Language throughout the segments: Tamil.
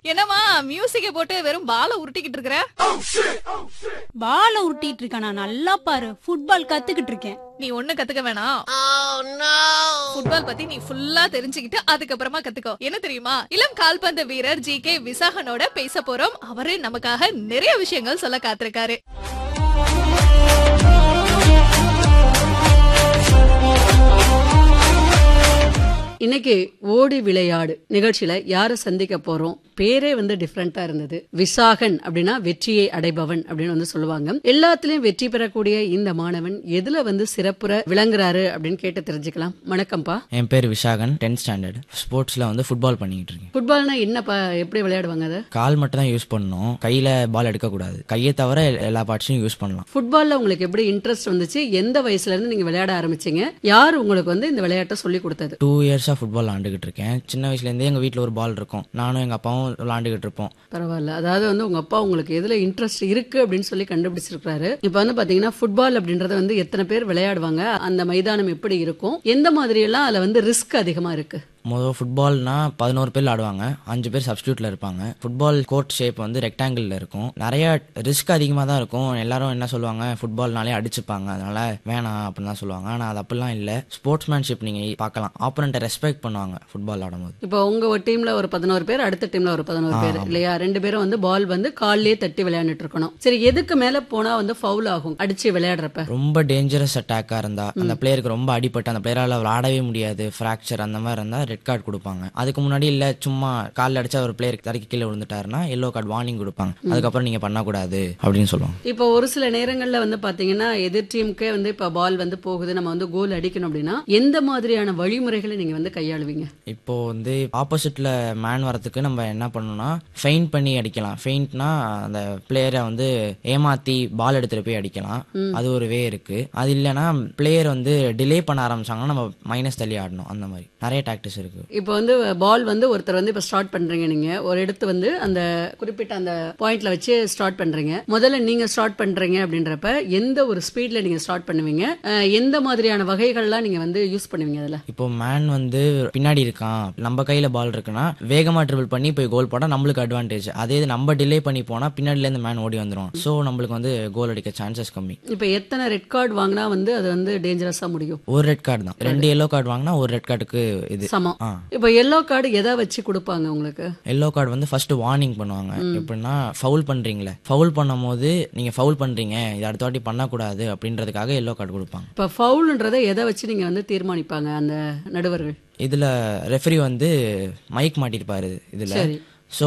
என்னம்மா மியூசிக்க போட்டு வெறும் பால உருட்டிக்கிட்டு இருக்கிற பால உருட்டிட்டு இருக்கானா நல்லா பாரு ஃபுட்பால் கத்துக்கிட்டு இருக்கேன் நீ ஒண்ணு கத்துக்க வேணாம் ஃபுட்பால் பத்தி நீ ஃபுல்லா தெரிஞ்சுக்கிட்டு அதுக்கப்புறமா கத்துக்கோ என்ன தெரியுமா இளம் கால்பந்து வீரர் ஜி கே விசாகனோட பேச போறோம் அவரு நமக்காக நிறைய விஷயங்கள் சொல்ல காத்திருக்காரு இன்னைக்கு ஓடி விளையாடு நிகழ்ச்சியில யாரை சந்திக்க போறோம் பேரே வந்து டிஃப்ரெண்டா இருந்தது விசாகன் அப்படின்னா வெற்றியை அடைபவன் அப்படின்னு வந்து சொல்லுவாங்க எல்லாத்துலயும் வெற்றி பெறக்கூடிய இந்த மாணவன் எதுல வந்து சிறப்புற விளங்குறாரு அப்படின்னு கேட்டு தெரிஞ்சுக்கலாம் வணக்கம்ப்பா என் பேர் விஷாகன் டென்த் ஸ்டாண்டர்ட் ஸ்போர்ட்ஸில் வந்து ஃபுட்பால் பண்ணிக்கிட்டு இருக்கேன் ஃபுட்பால்னா என்னப்பா எப்படி விளையாடுவாங்க அதை கால் மட்டும் தான் யூஸ் பண்ணணும் கையில் பால் எடுக்கக்கூடாது கையை தவிர எல்லா பார்ட்ஸையும் யூஸ் பண்ணலாம் ஃபுட்பால்ல உங்களுக்கு எப்படி இன்ட்ரெஸ்ட் வந்துச்சு எந்த வயசுல இருந்து நீங்க விளையாட ஆரம்பிச்சீங்க யார் உங்களுக்கு வந்து இந்த விளையாட்டை சொல்லி கொடுத்தது டூ இயர்ஸாக ஃபுட்பால் விளாண்டுக்கிட்டு இருக்கேன் சின்ன வயசுலேருந்தே எங்கள் வீட்டில் ஒரு பால் இருக்கும் நானும் எங்கள் அப்பாவும் விளாண்டுக்கிட்டு இருப்போம் பரவாயில்ல அதாவது வந்து உங்க அப்பா உங்களுக்கு எதுல இன்ட்ரெஸ்ட் இருக்கு அப்படின்னு சொல்லி கண்டுபிடிச்சிருக்காரு இப்ப வந்து பாத்தீங்கன்னா ஃபுட்பால் அப்படின்றத வந்து எத்தனை பேர் விளையாடுவாங்க அந்த மைதானம் எப்படி இருக்கும் எந்த மாதிரி எல்லாம் அதுல வந்து ரிஸ்க் அதிகமா இருக்கு முதல் ஃபுட்பால்னா பதினோரு பேர் ஆடுவாங்க அஞ்சு பேர் சப்ஸ்டியூட்டில் இருப்பாங்க ஃபுட்பால் கோர்ட் ஷேப் வந்து ரெக்டாங்கிளில் இருக்கும் நிறைய ரிஸ்க் அதிகமாக தான் இருக்கும் எல்லாரும் என்ன சொல்லுவாங்க ஃபுட்பால்னாலே அடிச்சுப்பாங்க அதனால வேணாம் அப்படின்னு தான் சொல்லுவாங்க ஆனால் அது அப்படிலாம் இல்லை ஸ்போர்ட்ஸ்மேன்ஷிப் நீங்கள் பார்க்கலாம் ஆப்போனண்ட்டை ரெஸ்பெக்ட் பண்ணுவாங்க ஃபுட்பால் ஆடும்போது இப்போ உங்க ஒரு டீம்ல ஒரு பதினோரு பேர் அடுத்த டீம்ல ஒரு பதினோரு பேர் இல்லையா ரெண்டு பேரும் வந்து பால் வந்து கால்லயே தட்டி விளையாண்டுட்டு இருக்கணும் சரி எதுக்கு மேல போனா வந்து ஃபவுல் ஆகும் அடிச்சு விளையாடுறப்ப ரொம்ப டேஞ்சரஸ் அட்டாக்காக இருந்தா அந்த பிளேயருக்கு ரொம்ப அடிபட்டு அந்த பிளேயரால் விளாடவே முடியாது ஃப்ராக்சர் அந்த மாதிரி இருந்தால் ரெட் கார்டு கொடுப்பாங்க அதுக்கு முன்னாடி இல்லை சும்மா காலில் அடிச்சா ஒரு பிளேயருக்கு தரைக்கு கீழே விழுந்துட்டாருன்னா எல்லோ கார்டு வார்னிங் கொடுப்பாங்க அதுக்கப்புறம் நீங்கள் பண்ணக்கூடாது அப்படின்னு சொல்லுவாங்க இப்போ ஒரு சில நேரங்கள்ல வந்து பாத்தீங்கன்னா எதிர் டீமுக்கே வந்து இப்ப பால் வந்து போகுது நம்ம வந்து கோல் அடிக்கணும் அப்படின்னா எந்த மாதிரியான வழிமுறைகளை நீங்க வந்து கையாளுவீங்க இப்போ வந்து ஆப்போசிட்ல மேன் வரதுக்கு நம்ம என்ன பண்ணணும்னா ஃபெயிண்ட் பண்ணி அடிக்கலாம் ஃபெயிண்ட்னா அந்த பிளேயரை வந்து ஏமாத்தி பால் எடுத்துட்டு போய் அடிக்கலாம் அது ஒரு வே இருக்கு அது இல்லைன்னா பிளேயர் வந்து டிலே பண்ண ஆரம்பிச்சாங்கன்னா நம்ம மைனஸ் தள்ளி ஆடணும் அந்த மாதிரி நிறைய டாக்டிஸ் இருக்கு இப்போ வந்து பால் வந்து ஒருத்தர் வந்து இப்போ ஸ்டார்ட் பண்றீங்க நீங்க ஒரு இடத்து வந்து அந்த குறிப்பிட்ட அந்த பாயிண்ட்ல வச்சு ஸ்டார்ட் பண்றீங்க முதல்ல நீங்க ஸ்டார்ட் பண்றீங்க அப்படின்றப்ப எந்த ஒரு ஸ்பீட்ல நீங்க ஸ்டார்ட் பண்ணுவீங்க அஹ், எந்த மாதிரியான வகைகள்லாம் நீங்க வந்து யூஸ் பண்ணுவீங்க அதுல இப்போ மேன் வந்து பின்னாடி இருக்கான் நம்ம கையில பால் இருக்குன்னா வேகமா ட்ரிபிள் பண்ணி போய் கோல் போட்டா நம்மளுக்கு அட்வான்டேஜ் அதே இது நம்ம டிலே பண்ணி போனா பின்னாடில இருந்து மேன் ஓடி வந்துரும் ஸோ நம்மளுக்கு வந்து கோல் அடிக்க சான்சஸ் கம்மி இப்போ எத்தனை ரெட் கார்டு வாங்கினா வந்து அது வந்து டேஞ்சரஸா முடியும் ஒரு ரெட் கார்டு தான் ரெண்டு எல்லோ கார்டு வாங்கினா ஒரு ரெட் கார்டுக்கு இது சமம் ஆ. இப்போ எல்லோ கார்டு எதை வச்சு கொடுப்பாங்க உங்களுக்கு எல்லோ கார்டு வந்து ஃபர்ஸ்ட் வார்னிங் பண்ணுவாங்க எப்படின்னா ஃபவுல் பண்றீங்களே ஃபவுல் பண்ணும்போது நீங்க ஃபவுல் பண்றீங்க இது அடுத்த வாட்டி பண்ணக்கூடாது அப்படின்றதுக்காக எல்லோ கார்டு கொடுப்பாங்க இப்போ ஃபவுல்ன்றதை எதை வச்சு நீங்க வந்து தீர்மானிப்பாங்க அந்த நடுவர்கள் இதுல ரெஃபரி வந்து மைக் மாட்டிருப்பாரு இதுல சரி ஸோ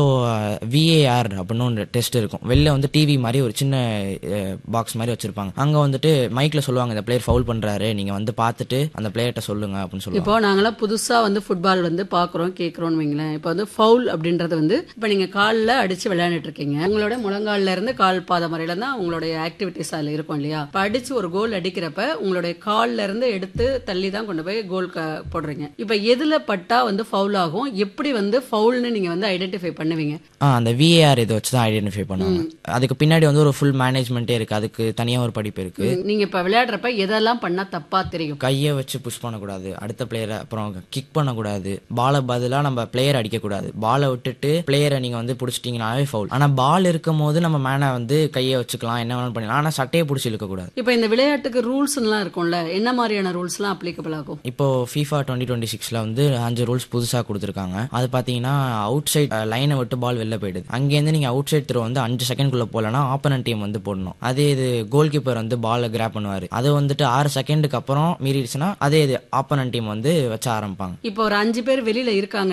விஏஆர் அப்படின்னு ஒரு டெஸ்ட் இருக்கும் வெளில வந்து டிவி மாதிரி ஒரு சின்ன பாக்ஸ் மாதிரி வச்சிருப்பாங்க அங்க வந்துட்டு மைக்ல சொல்லுவாங்க இந்த பிளேயர் ஃபவுல் பண்றாரு நீங்க வந்து பார்த்துட்டு அந்த பிளேயர்கிட்ட சொல்லுங்க அப்படின்னு சொல்லுவாங்க இப்போ நாங்களாம் புதுசா வந்து ஃபுட்பால் வந்து பாக்குறோம் கேக்குறோம்னு வைங்களேன் இப்போ வந்து ஃபவுல் அப்படின்றது வந்து இப்போ நீங்க கால்ல அடிச்சு விளையாண்டுட்டு இருக்கீங்க உங்களோட முழங்கால்ல இருந்து கால் பாதம் வரையில தான் உங்களுடைய ஆக்டிவிட்டிஸ் அதுல இருக்கும் இல்லையா இப்போ அடிச்சு ஒரு கோல் அடிக்கிறப்ப உங்களுடைய கால்ல இருந்து எடுத்து தள்ளி தான் கொண்டு போய் கோல் போடுறீங்க இப்போ எதுல பட்டா வந்து ஃபவுல் ஆகும் எப்படி வந்து ஃபவுல்னு நீங்க வந்து ஐடென்டிஃபை பண்ணுவீங்க ஆ அந்த விஏஆர் இதை வச்சு தான் ஐடென்டிஃபை பண்ணுவாங்க அதுக்கு பின்னாடி வந்து ஒரு ஃபுல் மேனேஜ்மெண்ட்டே இருக்கு அதுக்கு தனியா ஒரு படிப்பு இருக்கு நீங்க இப்ப விளையாடுறப்ப எதெல்லாம் பண்ணா தப்பா தெரியும் கையை வச்சு புஷ் பண்ணக்கூடாது அடுத்த பிளேயரை அப்புறம் கிக் பண்ணக்கூடாது பாலை பதிலா நம்ம பிளேயர் அடிக்கக்கூடாது பாலை விட்டுட்டு பிளேயரை நீங்க வந்து பிடிச்சிட்டீங்கனாவே ஃபவுல் ஆனா பால் இருக்கும் போது நம்ம மேனை வந்து கையை வச்சுக்கலாம் என்ன வேணாலும் பண்ணிக்கலாம் ஆனா சட்டையை பிடிச்சி இழுக்கக்கூடாது இப்போ இந்த விளையாட்டுக்கு ரூல்ஸ் எல்லாம் இருக்கும்ல என்ன மாதிரியான ரூல்ஸ் எல்லாம் அப்ளிகபிள் ஆகும் இப்போ FIFA டுவெண்ட்டி டுவெண்ட்டி சிக்ஸ்ல வந்து அஞ்சு ரூல்ஸ் புதுசா கொடுத்துருக்காங்க அது பாத்தீங்கன்னா அவுட் சைட் லைனை விட்டு பால் வெளில போயிடுது அங்கேருந்து நீங்க அவுட் சைட் த்ரோ வந்து அஞ்சு செகண்ட்குள்ள போலனா ஆப்பனன்ட் டீம் வந்து போடணும் அதே இது கோல் கீப்பர் வந்து பாலை கிராப் பண்ணுவாரு அது வந்துட்டு ஆறு செகண்டுக்கு அப்புறம் மீறிடுச்சுன்னா அதே இது ஆப்பனன்ட் டீம் வந்து வச்ச ஆரம்பிப்பாங்க இப்போ ஒரு அஞ்சு பேர் வெளியில இருக்காங்க